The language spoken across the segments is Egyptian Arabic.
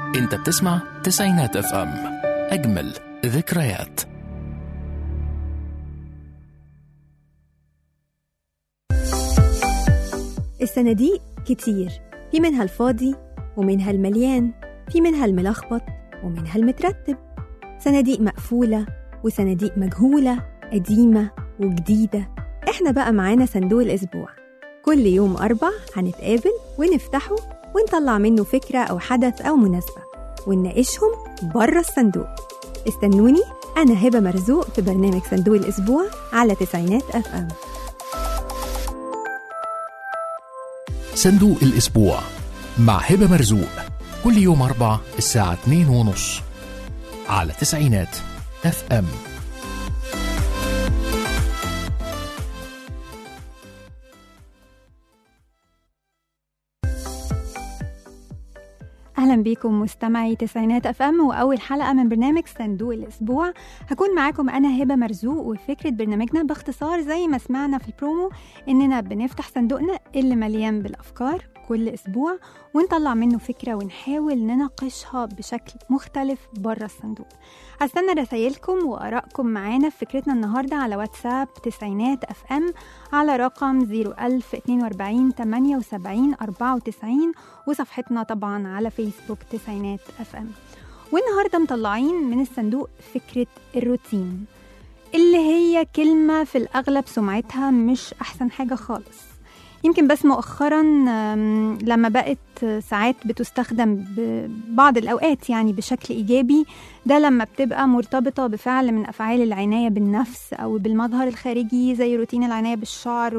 انت بتسمع تسعينات اف ام اجمل ذكريات الصناديق كتير في منها الفاضي ومنها المليان في منها الملخبط ومنها المترتب صناديق مقفولة وصناديق مجهولة قديمة وجديدة احنا بقى معانا صندوق الأسبوع كل يوم أربع هنتقابل ونفتحه ونطلع منه فكرة أو حدث أو مناسبة ونناقشهم بره الصندوق استنوني أنا هبة مرزوق في برنامج صندوق الأسبوع على تسعينات أف أم صندوق الأسبوع مع هبة مرزوق كل يوم أربع الساعة 2 ونص على تسعينات اف ام اهلا بيكم مستمعي تسعينات اف ام واول حلقه من برنامج صندوق الاسبوع هكون معاكم انا هبه مرزوق وفكره برنامجنا باختصار زي ما سمعنا في البرومو اننا بنفتح صندوقنا اللي مليان بالافكار كل اسبوع ونطلع منه فكره ونحاول نناقشها بشكل مختلف بره الصندوق هستنى رسايلكم وارائكم معانا في فكرتنا النهارده على واتساب تسعينات اف ام على رقم 01042 78 94 وصفحتنا طبعا على فيسبوك تسعينات اف ام والنهارده مطلعين من الصندوق فكره الروتين اللي هي كلمه في الاغلب سمعتها مش احسن حاجه خالص يمكن بس مؤخرا آم، لما بقت ساعات بتستخدم ببعض الأوقات يعني بشكل إيجابي ده لما بتبقى مرتبطة بفعل من أفعال العناية بالنفس أو بالمظهر الخارجي زي روتين العناية بالشعر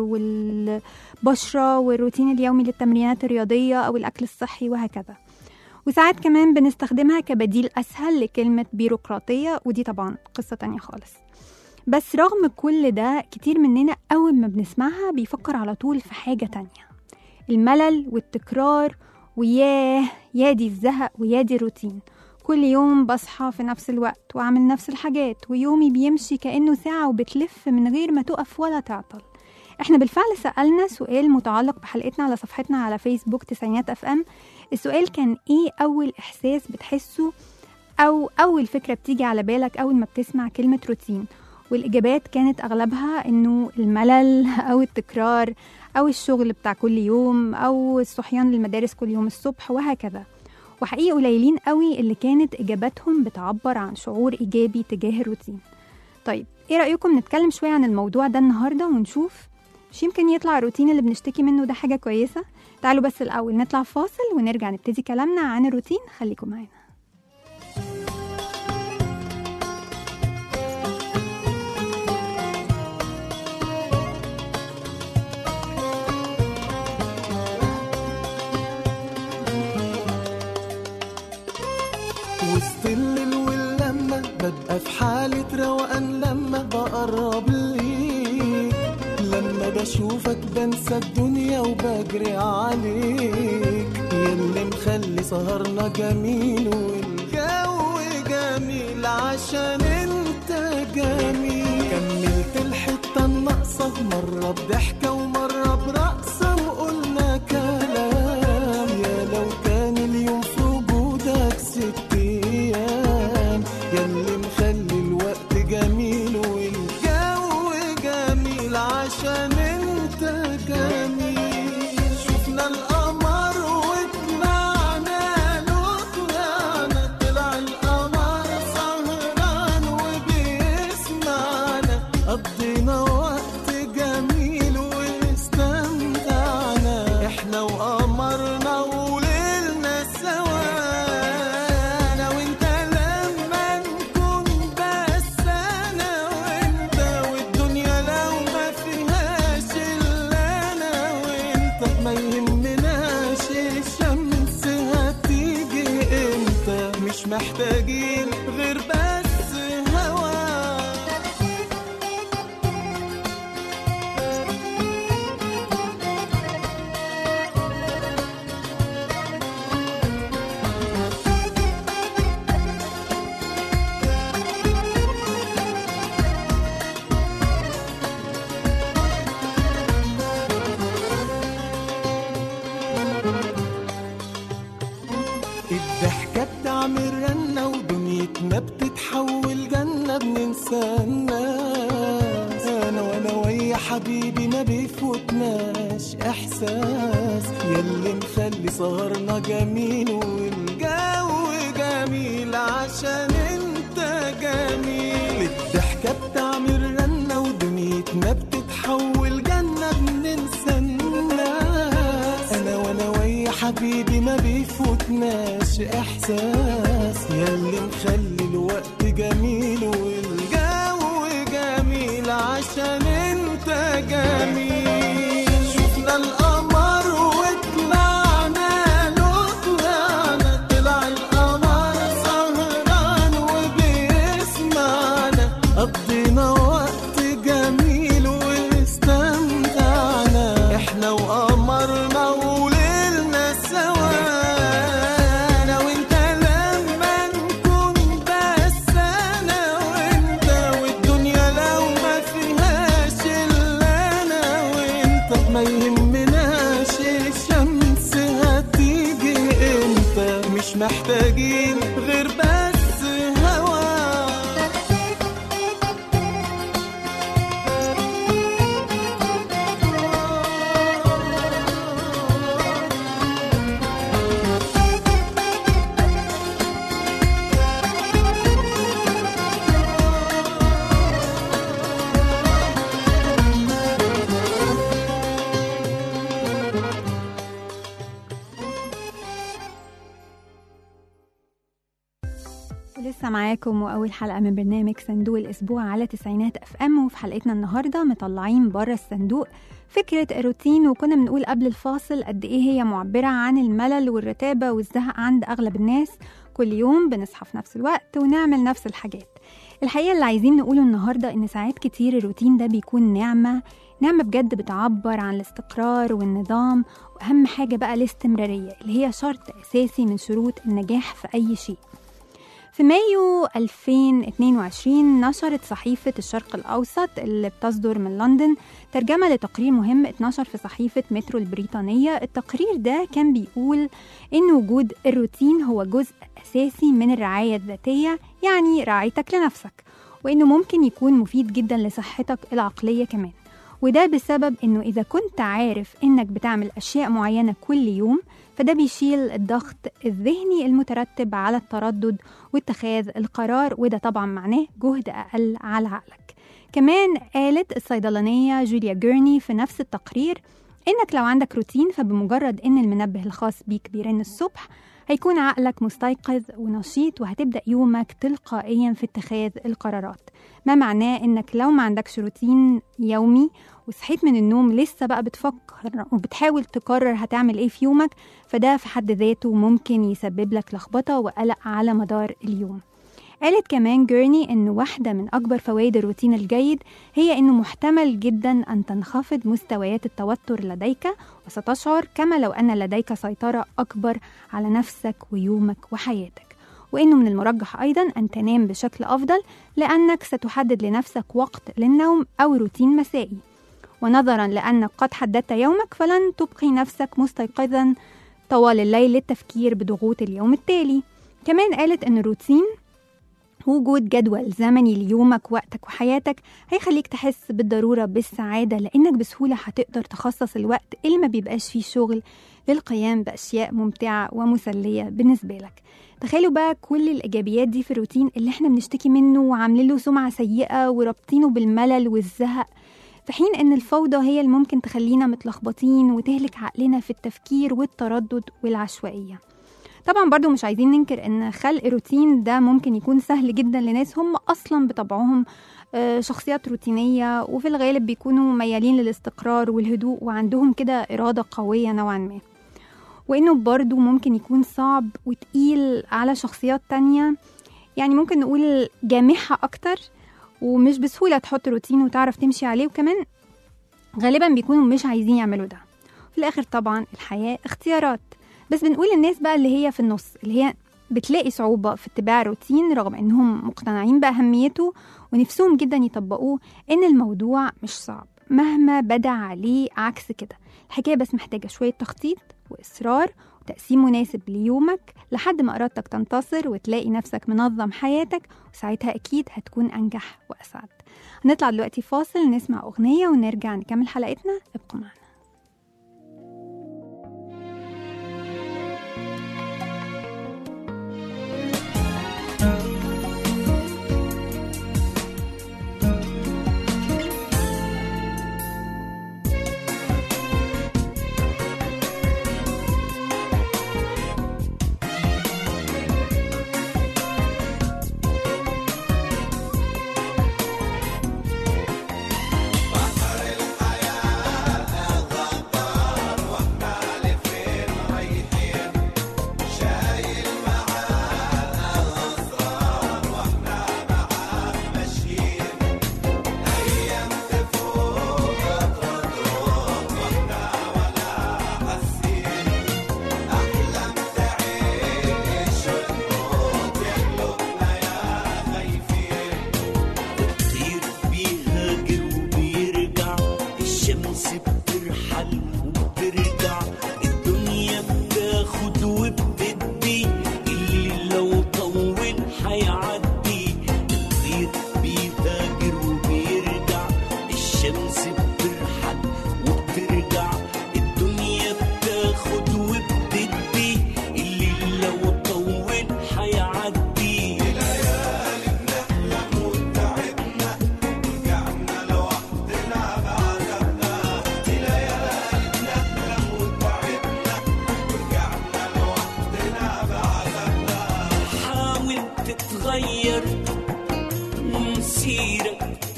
والبشرة والروتين اليومي للتمرينات الرياضية أو الأكل الصحي وهكذا وساعات كمان بنستخدمها كبديل أسهل لكلمة بيروقراطية ودي طبعا قصة تانية خالص بس رغم كل ده كتير مننا أول ما بنسمعها بيفكر على طول في حاجة تانية الملل والتكرار وياه يا دي الزهق ويا دي الروتين كل يوم بصحى في نفس الوقت وأعمل نفس الحاجات ويومي بيمشي كأنه ساعة وبتلف من غير ما تقف ولا تعطل احنا بالفعل سألنا سؤال متعلق بحلقتنا على صفحتنا على فيسبوك تسعينات اف ام السؤال كان ايه أول إحساس بتحسه أو أول فكرة بتيجي على بالك أول ما بتسمع كلمة روتين والإجابات كانت أغلبها إنه الملل أو التكرار أو الشغل بتاع كل يوم أو الصحيان للمدارس كل يوم الصبح وهكذا وحقيقي قليلين قوي اللي كانت إجاباتهم بتعبر عن شعور إيجابي تجاه الروتين طيب إيه رأيكم نتكلم شوية عن الموضوع ده النهاردة ونشوف مش يمكن يطلع الروتين اللي بنشتكي منه ده حاجة كويسة تعالوا بس الأول نطلع فاصل ونرجع نبتدي كلامنا عن الروتين خليكم معانا وسط الليل واللمة ببقى في حالة روقان لما بقرب ليك لما بشوفك بنسى الدنيا وبجري عليك ياللي مخلي سهرنا جميل والجو جميل عشان انت جميل كملت الحتة الناقصة مرة بضحكة ومرة برقصة وقلنا كلام يا لو كان اليوم في وجودك ست ايام ياللي مخلي الوقت جميل والجو جميل عشان انت جميل شفنا القمر وطلعنا له طلعنا طلع القمر سهران وبيسمعنا قضينا وقت جميل واستمتعنا احنا وقمرنا وليلنا سوا انا وانت لما نكون بس انا وانت والدنيا لو ما فيهاش الا انا وانت ما يهمناش الشمس هتيجي امتى مش محتاجين غير بس هوا الضحكة احساس ياللي مخلي سهرنا جميل والجو جميل عشان انت جميل الضحكة بتعمل رنة ودنيتنا بتتحول جنة بننسى الناس انا وانا ويا حبيبي ما بيفوتناش احساس ياللي مخلي الوقت جميل والجو جميل عشان انت جميل شفنا القمر وطلعنا له طلعنا طلع القمر سهران وبيسمعنا قضينا وقت جميل واستمتعنا احنا وقمرنا وليلنا سوا انا وانت لما نكون بس انا وانت والدنيا لو ما فيهاش الا انا وانت ما يهمناش الشمس هتيجي امتى مش محتاجين غير بس هوا ولسه معاكم وأول حلقة من برنامج صندوق الأسبوع على تسعينات أف أم وفي حلقتنا النهاردة مطلعين بره الصندوق فكرة الروتين وكنا بنقول قبل الفاصل قد إيه هي معبرة عن الملل والرتابة والزهق عند أغلب الناس كل يوم بنصحى في نفس الوقت ونعمل نفس الحاجات الحقيقة اللي عايزين نقوله النهاردة إن ساعات كتير الروتين ده بيكون نعمة نعمة بجد بتعبر عن الاستقرار والنظام وأهم حاجة بقى الاستمرارية اللي هي شرط أساسي من شروط النجاح في أي شيء في مايو 2022 نشرت صحيفة الشرق الأوسط اللي بتصدر من لندن ترجمة لتقرير مهم اتنشر في صحيفة مترو البريطانية التقرير ده كان بيقول إن وجود الروتين هو جزء أساسي من الرعاية الذاتية يعني رعايتك لنفسك وإنه ممكن يكون مفيد جدا لصحتك العقلية كمان وده بسبب إنه إذا كنت عارف إنك بتعمل أشياء معينة كل يوم فده بيشيل الضغط الذهني المترتب على التردد واتخاذ القرار وده طبعا معناه جهد أقل على عقلك كمان قالت الصيدلانية جوليا جيرني في نفس التقرير إنك لو عندك روتين فبمجرد إن المنبه الخاص بيك بيرن الصبح هيكون عقلك مستيقظ ونشيط وهتبدأ يومك تلقائيا في اتخاذ القرارات ما معناه إنك لو ما عندكش روتين يومي وصحيت من النوم لسه بقى بتفكر وبتحاول تقرر هتعمل ايه في يومك فده في حد ذاته ممكن يسبب لك لخبطة وقلق على مدار اليوم قالت كمان جيرني إن واحدة من أكبر فوائد الروتين الجيد هي إنه محتمل جدا أن تنخفض مستويات التوتر لديك وستشعر كما لو أن لديك سيطرة أكبر على نفسك ويومك وحياتك وإنه من المرجح أيضا أن تنام بشكل أفضل لأنك ستحدد لنفسك وقت للنوم أو روتين مسائي ونظرا لأنك قد حددت يومك فلن تبقي نفسك مستيقظا طوال الليل للتفكير بضغوط اليوم التالي كمان قالت أن الروتين وجود جدول زمني ليومك وقتك وحياتك هيخليك تحس بالضرورة بالسعادة لأنك بسهولة هتقدر تخصص الوقت اللي ما بيبقاش فيه شغل للقيام بأشياء ممتعة ومسلية بالنسبة لك تخيلوا بقى كل الإيجابيات دي في الروتين اللي احنا بنشتكي منه وعاملين له سمعة سيئة ورابطينه بالملل والزهق في حين ان الفوضى هي اللي ممكن تخلينا متلخبطين وتهلك عقلنا في التفكير والتردد والعشوائية طبعا برضو مش عايزين ننكر ان خلق روتين ده ممكن يكون سهل جدا لناس هم اصلا بطبعهم آه، شخصيات روتينية وفي الغالب بيكونوا ميالين للاستقرار والهدوء وعندهم كده إرادة قوية نوعا ما وإنه برضو ممكن يكون صعب وتقيل على شخصيات تانية يعني ممكن نقول جامحة أكتر ومش بسهولة تحط روتين وتعرف تمشي عليه وكمان غالبا بيكونوا مش عايزين يعملوا ده في الآخر طبعا الحياة اختيارات بس بنقول الناس بقى اللي هي في النص اللي هي بتلاقي صعوبة في اتباع روتين رغم انهم مقتنعين بأهميته ونفسهم جدا يطبقوه ان الموضوع مش صعب مهما بدا عليه عكس كده الحكاية بس محتاجة شوية تخطيط وإصرار وتقسيم مناسب ليومك لحد ما إرادتك تنتصر وتلاقي نفسك منظم حياتك وساعتها أكيد هتكون أنجح وأسعد هنطلع دلوقتي فاصل نسمع أغنية ونرجع نكمل حلقتنا ابقوا معنا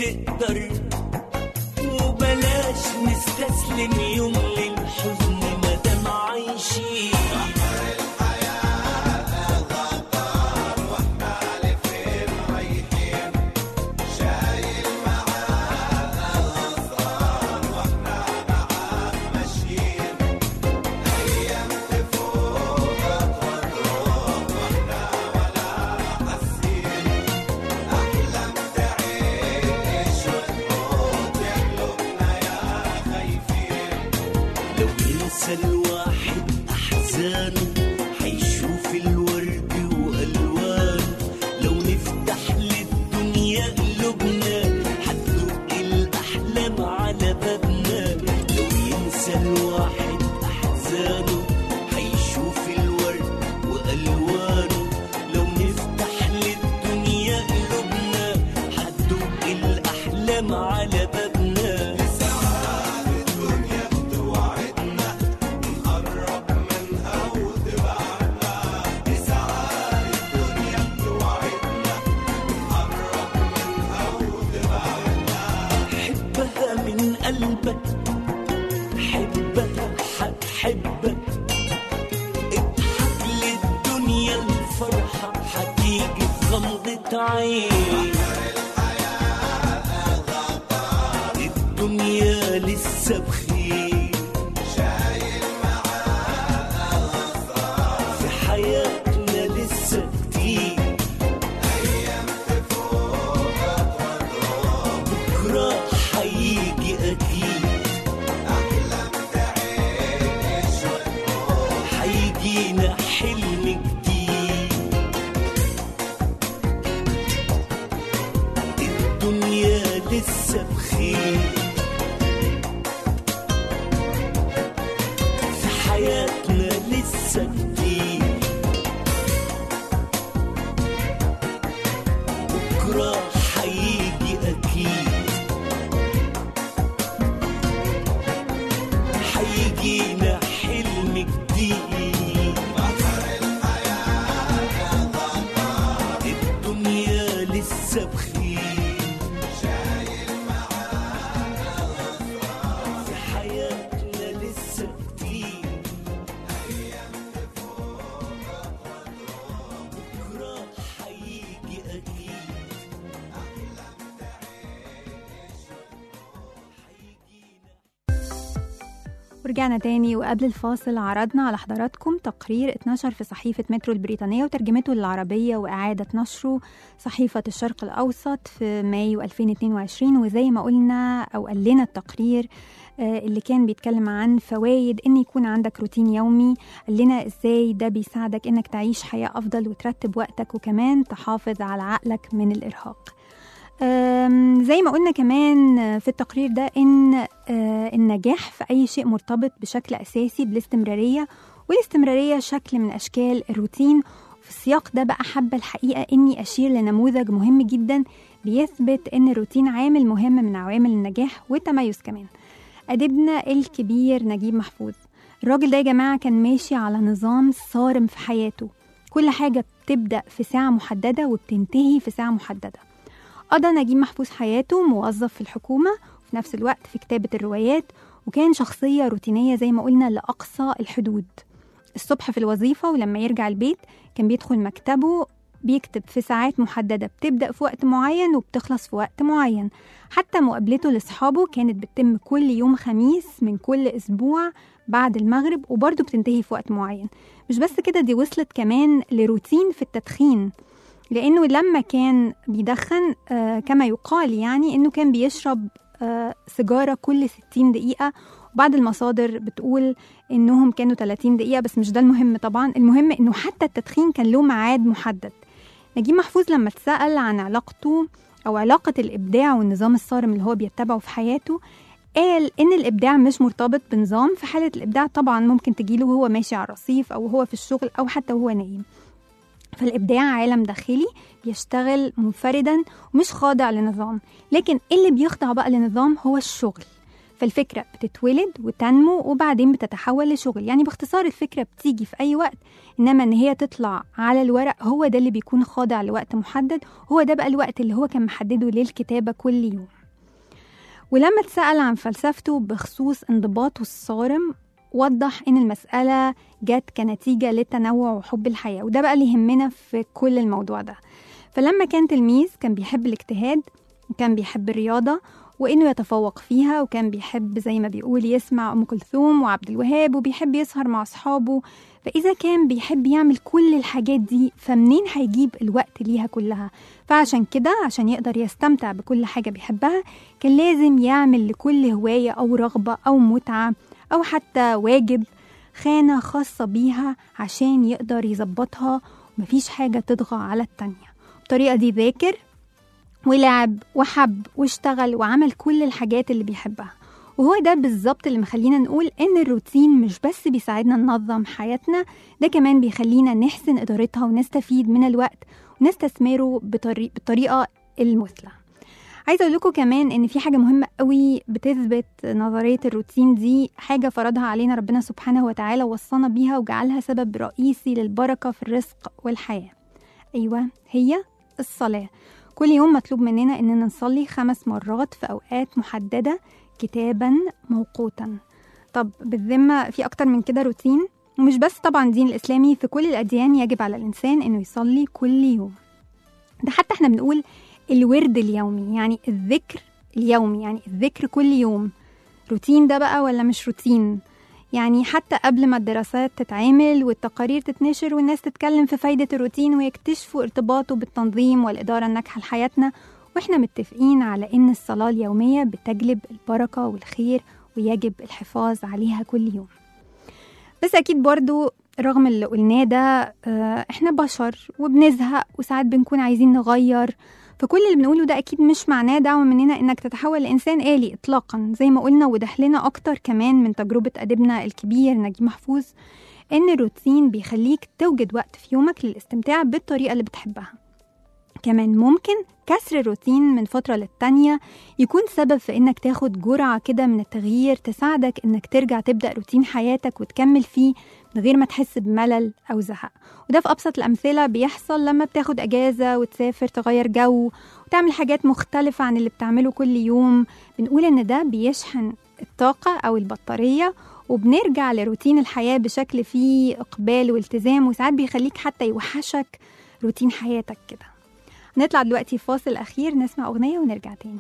تقدر وبلاش نستسلم يوم للحزن مادام عايشين لو ينسى الواحد أحزانه حيشوف الورد وألوانه لو نفتح للدنيا قلوبنا حتدق الأحلام على بابنا لو ينسى الواحد أحزانه حيشوف الورد وألوانه لو نفتح للدنيا قلوبنا حتدق الأحلام على بابنا حبها من قلبك حبها حتحبك اضحك للدنيا الفرحة حتيجي في غمضة عين الدنيا لسه بخير في حياتنا لسه كتير بكرة هيجي أكيد هيجينا حلم جديد الدنيا لسه بخير في حياتنا لسه كتير بكرة هيجي أكيد هيجينا حلم جديد الدنيا لسه بخير في حياتنا لسه كتير بكرة هيجي أكيد ورجعنا تاني وقبل الفاصل عرضنا على حضراتكم تقرير اتنشر في صحيفة مترو البريطانية وترجمته للعربية وإعادة نشره صحيفة الشرق الأوسط في مايو 2022 وزي ما قلنا أو قال لنا التقرير آه، اللي كان بيتكلم عن فوائد ان يكون عندك روتين يومي قال لنا ازاي ده بيساعدك انك تعيش حياة افضل وترتب وقتك وكمان تحافظ على عقلك من الارهاق أم، زي ما قلنا كمان آه، في التقرير ده ان آه، النجاح في اي شيء مرتبط بشكل اساسي بالاستمراريه والاستمراريه شكل من اشكال الروتين في السياق ده بقى حابه الحقيقه اني اشير لنموذج مهم جدا بيثبت ان الروتين عامل مهم من عوامل النجاح والتميز كمان أديبنا الكبير نجيب محفوظ الراجل ده يا جماعة كان ماشي على نظام صارم في حياته كل حاجة بتبدأ في ساعة محددة وبتنتهي في ساعة محددة قضى نجيب محفوظ حياته موظف في الحكومة وفي نفس الوقت في كتابة الروايات وكان شخصية روتينية زي ما قلنا لأقصى الحدود الصبح في الوظيفة ولما يرجع البيت كان بيدخل مكتبه بيكتب في ساعات محددة بتبدأ في وقت معين وبتخلص في وقت معين حتى مقابلته لأصحابه كانت بتتم كل يوم خميس من كل أسبوع بعد المغرب وبرضه بتنتهي في وقت معين مش بس كده دي وصلت كمان لروتين في التدخين لأنه لما كان بيدخن آه كما يقال يعني إنه كان بيشرب آه سيجارة كل 60 دقيقة وبعض المصادر بتقول إنهم كانوا 30 دقيقة بس مش ده المهم طبعا المهم إنه حتى التدخين كان له ميعاد محدد نجيب محفوظ لما اتسأل عن علاقته أو علاقة الإبداع والنظام الصارم اللي هو بيتبعه في حياته قال إن الإبداع مش مرتبط بنظام في حالة الإبداع طبعا ممكن تجيله وهو ماشي على الرصيف أو هو في الشغل أو حتى وهو نايم فالإبداع عالم داخلي بيشتغل منفردا ومش خاضع لنظام لكن اللي بيخضع بقى لنظام هو الشغل فالفكرة بتتولد وتنمو وبعدين بتتحول لشغل يعني باختصار الفكرة بتيجي في أي وقت إنما إن هي تطلع على الورق هو ده اللي بيكون خاضع لوقت محدد هو ده بقى الوقت اللي هو كان محدده للكتابة كل يوم ولما اتسأل عن فلسفته بخصوص انضباطه الصارم وضح إن المسألة جت كنتيجة للتنوع وحب الحياة وده بقى اللي يهمنا في كل الموضوع ده فلما كان تلميذ كان بيحب الاجتهاد وكان بيحب الرياضة وإنه يتفوق فيها وكان بيحب زي ما بيقول يسمع أم كلثوم وعبد الوهاب وبيحب يسهر مع أصحابه فإذا كان بيحب يعمل كل الحاجات دي فمنين هيجيب الوقت ليها كلها فعشان كده عشان يقدر يستمتع بكل حاجة بيحبها كان لازم يعمل لكل هواية أو رغبة أو متعة أو حتى واجب خانة خاصة بيها عشان يقدر يظبطها ومفيش حاجة تطغى على التانية بالطريقة دي ذاكر ولعب وحب واشتغل وعمل كل الحاجات اللي بيحبها وهو ده بالظبط اللي مخلينا نقول إن الروتين مش بس بيساعدنا ننظم حياتنا ده كمان بيخلينا نحسن إدارتها ونستفيد من الوقت ونستثمره بطريق بالطريقة المثلى عايزة أقول لكم كمان إن في حاجة مهمة قوي بتثبت نظرية الروتين دي حاجة فرضها علينا ربنا سبحانه وتعالى ووصانا بيها وجعلها سبب رئيسي للبركة في الرزق والحياة أيوة هي الصلاة كل يوم مطلوب مننا إننا نصلي خمس مرات في أوقات محددة كتابا موقوتا طب بالذمة في أكتر من كده روتين ومش بس طبعا الدين الإسلامي في كل الأديان يجب على الإنسان إنه يصلي كل يوم ده حتى احنا بنقول الورد اليومي يعني الذكر اليومي يعني الذكر كل يوم روتين ده بقى ولا مش روتين يعني حتى قبل ما الدراسات تتعمل والتقارير تتنشر والناس تتكلم في فايدة الروتين ويكتشفوا ارتباطه بالتنظيم والإدارة الناجحة لحياتنا واحنا متفقين على إن الصلاة اليومية بتجلب البركة والخير ويجب الحفاظ عليها كل يوم بس أكيد برضو رغم اللي قلناه ده آه، احنا بشر وبنزهق وساعات بنكون عايزين نغير فكل اللي بنقوله ده اكيد مش معناه دعوه مننا انك تتحول لانسان آلي اطلاقا زي ما قلنا ودحلنا اكتر كمان من تجربه اديبنا الكبير نجيب محفوظ ان الروتين بيخليك توجد وقت في يومك للاستمتاع بالطريقه اللي بتحبها كمان ممكن كسر الروتين من فترة للتانية يكون سبب في إنك تاخد جرعة كده من التغيير تساعدك إنك ترجع تبدأ روتين حياتك وتكمل فيه من غير ما تحس بملل أو زهق وده في أبسط الأمثلة بيحصل لما بتاخد أجازة وتسافر تغير جو وتعمل حاجات مختلفة عن اللي بتعمله كل يوم بنقول إن ده بيشحن الطاقة أو البطارية وبنرجع لروتين الحياة بشكل فيه إقبال والتزام وساعات بيخليك حتى يوحشك روتين حياتك كده نطلع دلوقتي فاصل أخير نسمع أغنية ونرجع تاني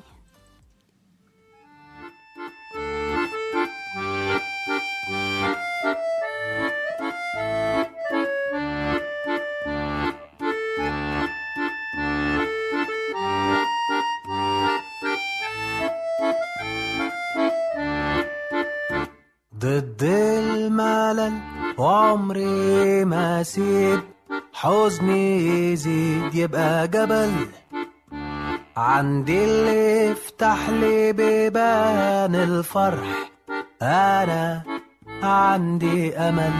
ضد الملل وعمري ما اسيب حزني يزيد يبقى جبل عندي اللي يفتح لي بيبان الفرح انا عندي امل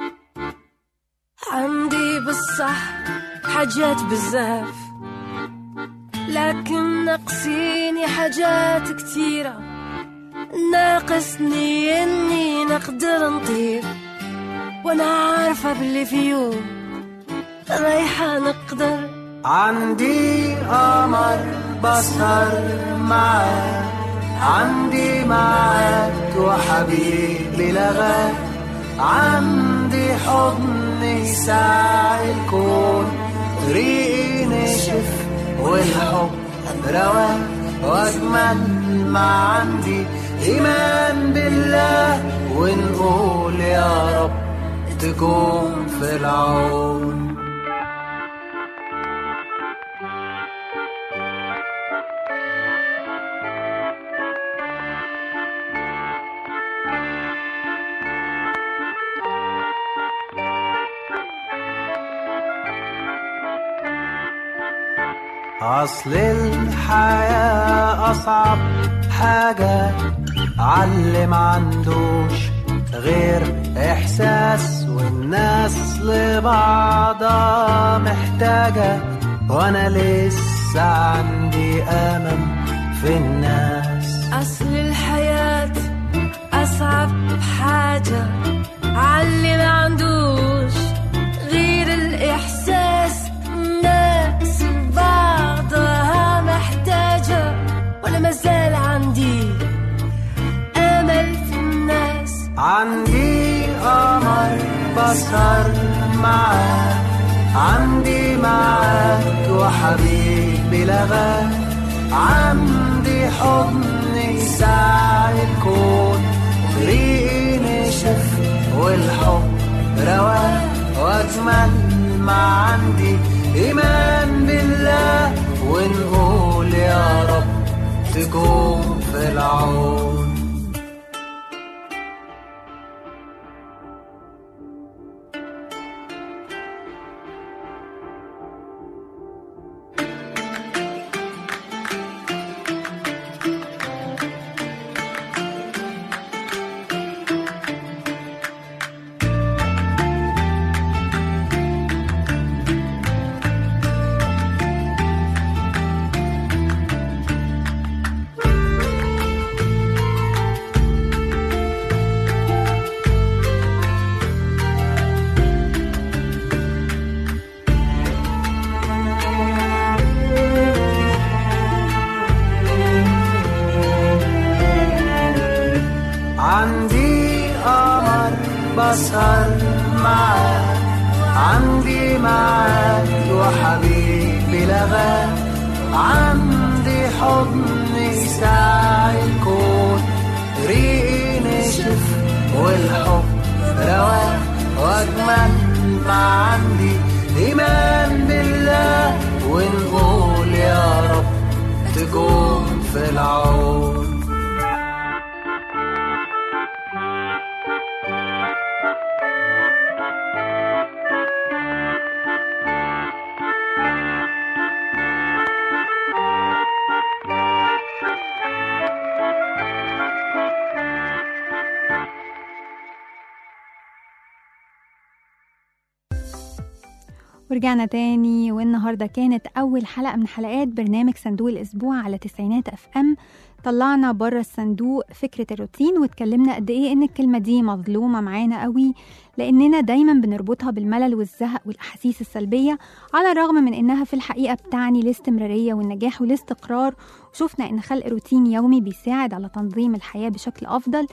عندي بالصح حاجات بزاف لكن ناقصيني حاجات كتيرة ناقصني اني نقدر نطير وانا عارفة باللي في يوم رايحة نقدر عندي قمر بسهر معاه عندي معاد وحبيبي لغاه عندي حضن يساعي الكون ريقي نشف والحب رواه واجمل ما عندي ايمان بالله ونقول يا رب تكون في العون أصل الحياة أصعب حاجة علي ما عندوش غير إحساس والناس لبعضها محتاجة وأنا لسه عندي أمل في الناس أصل الحياة محتاجة عاللي ما عندوش غير الإحساس الناس بعضها محتاجة ولا مازال عندي أمل في الناس عندي قمر بسهر معاك عندي معاك وحبيبي لغاك عندي حضن يساعد الكون ريقي نشف والحب رواق واجمل ما عندي ايمان بالله ونقول يا رب تكون في العون عندي قمر بسهر معاك عندي معاك وحبيبي لغاك عندي حضن يساعد الكون ريقي نشف والحب رواق واجمل ما عندي ايمان بالله ونقول يا رب تكون في العون ورجعنا تاني والنهاردة كانت أول حلقة من حلقات برنامج صندوق الأسبوع على تسعينات أف أم طلعنا بره الصندوق فكرة الروتين واتكلمنا قد إيه إن الكلمة دي مظلومة معانا قوي لأننا دايما بنربطها بالملل والزهق والأحاسيس السلبية على الرغم من إنها في الحقيقة بتعني الاستمرارية والنجاح والاستقرار وشفنا إن خلق روتين يومي بيساعد على تنظيم الحياة بشكل أفضل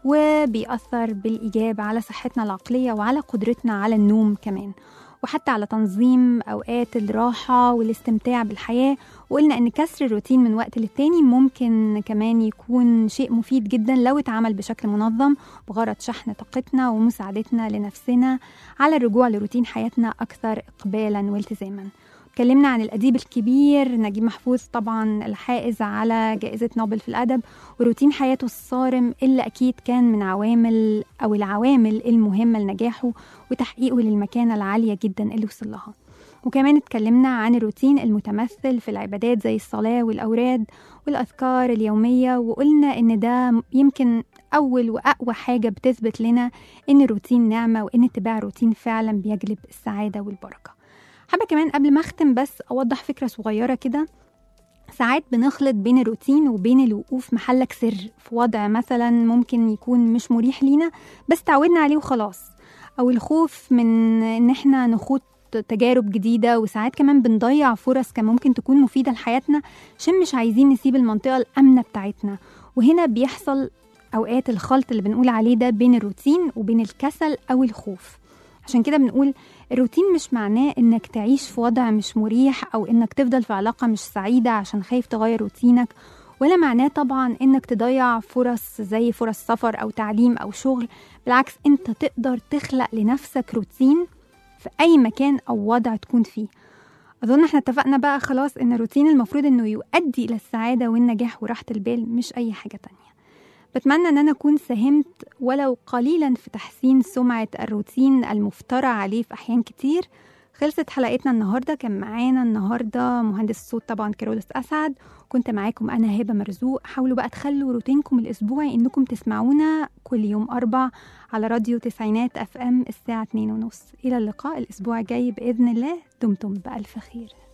وبيأثر بالإيجاب على صحتنا العقلية وعلى قدرتنا على النوم كمان وحتى على تنظيم أوقات الراحة والاستمتاع بالحياة وقلنا إن كسر الروتين من وقت للتاني ممكن كمان يكون شيء مفيد جدا لو اتعمل بشكل منظم بغرض شحن طاقتنا ومساعدتنا لنفسنا على الرجوع لروتين حياتنا أكثر إقبالا والتزاما اتكلمنا عن الأديب الكبير نجيب محفوظ طبعا الحائز على جائزة نوبل في الأدب وروتين حياته الصارم اللي أكيد كان من عوامل أو العوامل المهمة لنجاحه وتحقيقه للمكانة العالية جدا اللي وصل لها وكمان اتكلمنا عن الروتين المتمثل في العبادات زي الصلاة والأوراد والأذكار اليومية وقلنا إن ده يمكن أول وأقوى حاجة بتثبت لنا إن الروتين نعمة وإن اتباع الروتين فعلا بيجلب السعادة والبركة حابة كمان قبل ما أختم بس أوضح فكرة صغيرة كده ساعات بنخلط بين الروتين وبين الوقوف محلك سر في وضع مثلا ممكن يكون مش مريح لينا بس تعودنا عليه وخلاص أو الخوف من إن احنا نخوض تجارب جديدة وساعات كمان بنضيع فرص كان ممكن تكون مفيدة لحياتنا عشان مش عايزين نسيب المنطقة الآمنة بتاعتنا وهنا بيحصل أوقات الخلط اللي بنقول عليه ده بين الروتين وبين الكسل أو الخوف عشان كده بنقول الروتين مش معناه انك تعيش في وضع مش مريح او انك تفضل في علاقة مش سعيدة عشان خايف تغير روتينك ولا معناه طبعا انك تضيع فرص زي فرص سفر او تعليم او شغل بالعكس انت تقدر تخلق لنفسك روتين في اي مكان او وضع تكون فيه اظن احنا اتفقنا بقى خلاص ان الروتين المفروض انه يؤدي الى السعادة والنجاح وراحة البال مش اي حاجة تانية بتمنى ان انا اكون ساهمت ولو قليلا في تحسين سمعة الروتين المفترى عليه في احيان كتير خلصت حلقتنا النهاردة كان معانا النهاردة مهندس الصوت طبعا كيرولس أسعد كنت معاكم أنا هبة مرزوق حاولوا بقى تخلوا روتينكم الأسبوعي إنكم تسمعونا كل يوم أربع على راديو تسعينات أف أم الساعة 2 ونص إلى اللقاء الأسبوع الجاي بإذن الله دمتم بألف خير